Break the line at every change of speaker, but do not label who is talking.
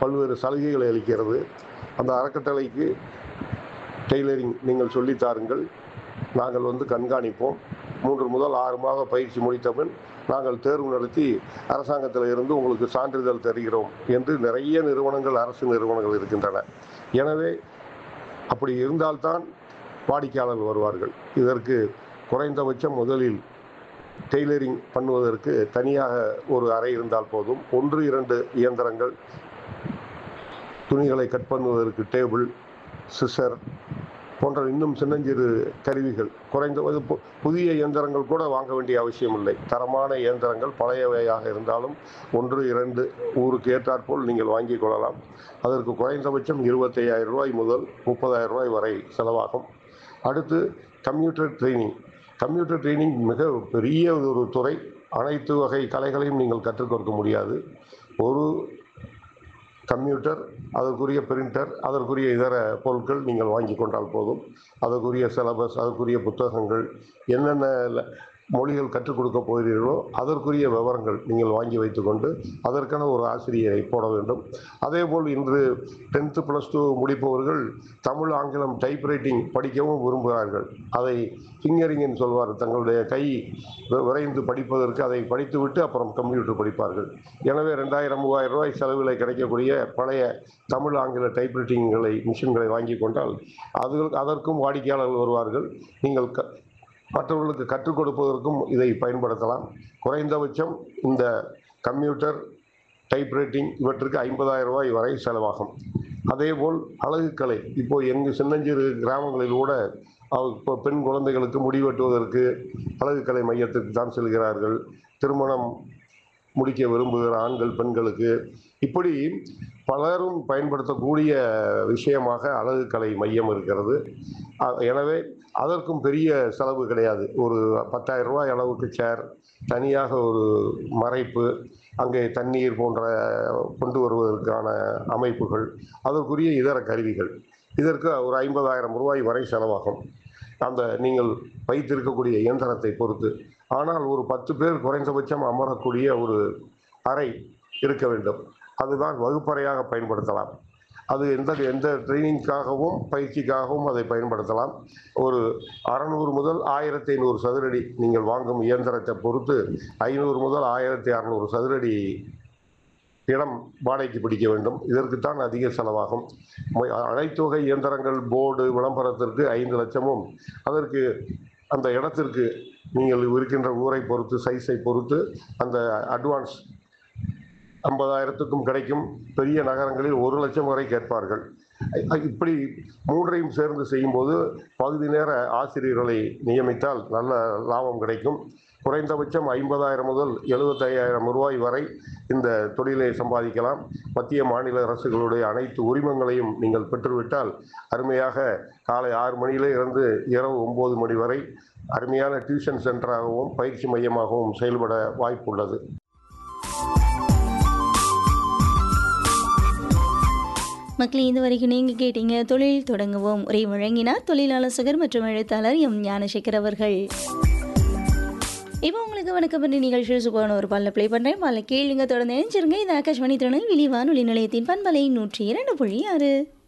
பல்வேறு சலுகைகளை அளிக்கிறது அந்த அறக்கட்டளைக்கு டெய்லரிங் நீங்கள் சொல்லித் தாருங்கள் நாங்கள் வந்து கண்காணிப்போம் மூன்று முதல் ஆறு மாத பயிற்சி முடித்த பின் நாங்கள் தேர்வு நடத்தி அரசாங்கத்தில் இருந்து உங்களுக்கு சான்றிதழ் தருகிறோம் என்று நிறைய நிறுவனங்கள் அரசு நிறுவனங்கள் இருக்கின்றன எனவே அப்படி இருந்தால்தான் வாடிக்கையாளர்கள் வருவார்கள் இதற்கு குறைந்தபட்சம் முதலில் டெய்லரிங் பண்ணுவதற்கு தனியாக ஒரு அறை இருந்தால் போதும் ஒன்று இரண்டு இயந்திரங்கள் துணிகளை கட் பண்ணுவதற்கு டேபிள் சிசர் போன்ற இன்னும் சின்னஞ்சிறு கருவிகள் குறைந்த பு- புதிய இயந்திரங்கள் கூட வாங்க வேண்டிய அவசியம் இல்லை தரமான இயந்திரங்கள் பழையவையாக இருந்தாலும் ஒன்று இரண்டு ஊருக்கு ஏற்றாற்போல் நீங்கள் வாங்கிக் கொள்ளலாம் அதற்கு குறைந்தபட்சம் இருபத்தையாயிரம் ரூபாய் முதல் முப்பதாயிரம் ரூபாய் வரை செலவாகும் அடுத்து கம்ப்யூட்டர் ட்ரைனிங் கம்ப்யூட்டர் ட்ரைனிங் மிக பெரிய ஒரு துறை அனைத்து வகை கலைகளையும் நீங்கள் கற்றுக் கொடுக்க முடியாது ஒரு கம்ப்யூட்டர் அதற்குரிய பிரிண்டர் அதற்குரிய இதர பொருட்கள் நீங்கள் வாங்கி கொண்டால் போதும் அதற்குரிய சிலபஸ் அதற்குரிய புத்தகங்கள் என்னென்ன ல- மொழிகள் கற்றுக் கொடுக்க போகிறீர்களோ அதற்குரிய விவரங்கள் நீங்கள் வாங்கி வைத்துக்கொண்டு அதற்கான ஒரு ஆசிரியரை போட வேண்டும் அதேபோல் இன்று டென்த்து ப்ளஸ் டூ முடிப்பவர்கள் தமிழ் ஆங்கிலம் டைப்ரைட்டிங் படிக்கவும் விரும்புகிறார்கள் அதை ஃபிங்கரிங் சொல்வார் தங்களுடைய கை வி- விரைந்து படிப்பதற்கு அதை படித்துவிட்டு அப்புறம் கம்ப்யூட்டர் படிப்பார்கள் எனவே ரெண்டாயிரம் மூவாயிரம் ரூபாய் செலவில் கிடைக்கக்கூடிய பழைய தமிழ் ஆங்கில டைப்ரைட்டிங்களை மிஷின்களை வாங்கி கொண்டால் அது அதற்கும் வாடிக்கையாளர்கள் வருவார்கள் நீங்கள் க மற்றவர்களுக்கு கற்றுக் கொடுப்பதற்கும் இதை பயன்படுத்தலாம் குறைந்தபட்சம் இந்த கம்ப்யூட்டர் டைப்ரைட்டிங் இவற்றுக்கு ஐம்பதாயிரம் ரூபாய் வரை செலவாகும் அதேபோல் அழகுக்கலை இப்போ எங்கள் சின்னஞ்சிறு கிராமங்களில் கூட அவ- இப்போ பெண் குழந்தைகளுக்கு முடி வெட்டுவதற்கு அழகுக்கலை மையத்துக்கு தான் செல்கிறார்கள் திருமணம் முடிக்க விரும்புகிற ஆண்கள் பெண்களுக்கு இப்படி பலரும் பயன்படுத்தக்கூடிய விஷயமாக அழகுக்கலை மையம் இருக்கிறது அ- எனவே அதற்கும் பெரிய செலவு கிடையாது ஒரு பத்தாயிரம் ரூபாய் அளவுக்கு சேர் தனியாக ஒரு மறைப்பு அங்கே தண்ணீர் போன்ற கொண்டு வருவதற்கான அமைப்புகள் அதற்குரிய இதர கருவிகள் இதற்கு ஒரு ஐம்பதாயிரம் ரூபாய் வரை செலவாகும் அந்த நீங்கள் வைத்திருக்கக்கூடிய இயந்திரத்தை பொறுத்து ஆனால் ஒரு பத்து பேர் குறைந்தபட்சம் அமரக்கூடிய ஒரு அறை இருக்க வேண்டும் அதுதான் வகுப்பறையாக பயன்படுத்தலாம் அது எந்த எந்த ட்ரைனிங்காகவும் பயிற்சிக்காகவும் அதை பயன்படுத்தலாம் ஒரு அறநூறு முதல் ஆயிரத்தி ஐநூறு சதுரடி நீங்கள் வாங்கும் இயந்திரத்தை பொறுத்து ஐநூறு முதல் ஆயிரத்தி அறநூறு சதுரடி இடம் வாடகைக்கு பிடிக்க வேண்டும் இதற்குத்தான் அதிக செலவாகும் மொ- அனைத்து வகை இயந்திரங்கள் போர்டு விளம்பரத்திற்கு ஐந்து லட்சமும் அதற்கு அந்த இடத்திற்கு நீங்கள் இருக்கின்ற ஊரை பொறுத்து சைஸை பொறுத்து அந்த அட்வான்ஸ் ஐம்பதாயிரத்துக்கும் கிடைக்கும் பெரிய நகரங்களில் ஒரு லட்சம் வரை கேட்பார்கள் ஐ- இப்படி மூன்றையும் சேர்ந்து செய்யும்போது பகுதி நேர ஆசிரியர்களை நியமித்தால் நல்ல லாபம் கிடைக்கும் குறைந்தபட்சம் ஐம்பதாயிரம் முதல் எழுபத்தையாயிரம் ரூபாய் வரை இந்த தொழிலை சம்பாதிக்கலாம் மத்திய மாநில அரசுகளுடைய அனைத்து உரிமங்களையும் நீங்கள் பெற்றுவிட்டால் அருமையாக காலை ஆறு மணியிலே இருந்து இரவு ஒம்பது மணி வரை அருமையான டியூஷன் சென்டராகவும் பயிற்சி மையமாகவும் செயல்பட வாய்ப்புள்ளது
மக்களே இது வரைக்கும் நீங்கள் கேட்டீங்க தொழில் தொடங்குவோம் உரை வழங்கினார் தொழிலாளர் மற்றும் எழுத்தாளர் எம் ஞானசேகர் அவர்கள் இப்போ உங்களுக்கு வணக்கம் பண்ணி நிகழ்ச்சியில் சுபான ஒரு பாலில் ப்ளே பண்ணுறேன் பாலில் கேளுங்க தொடர்ந்து நினைச்சிருங்க இது ஆகாஷ்வாணி திருநெல்வேலி வானொலி நிலையத்தின் பண்பலை நூற்றி இரண்டு புள்ளி ஆறு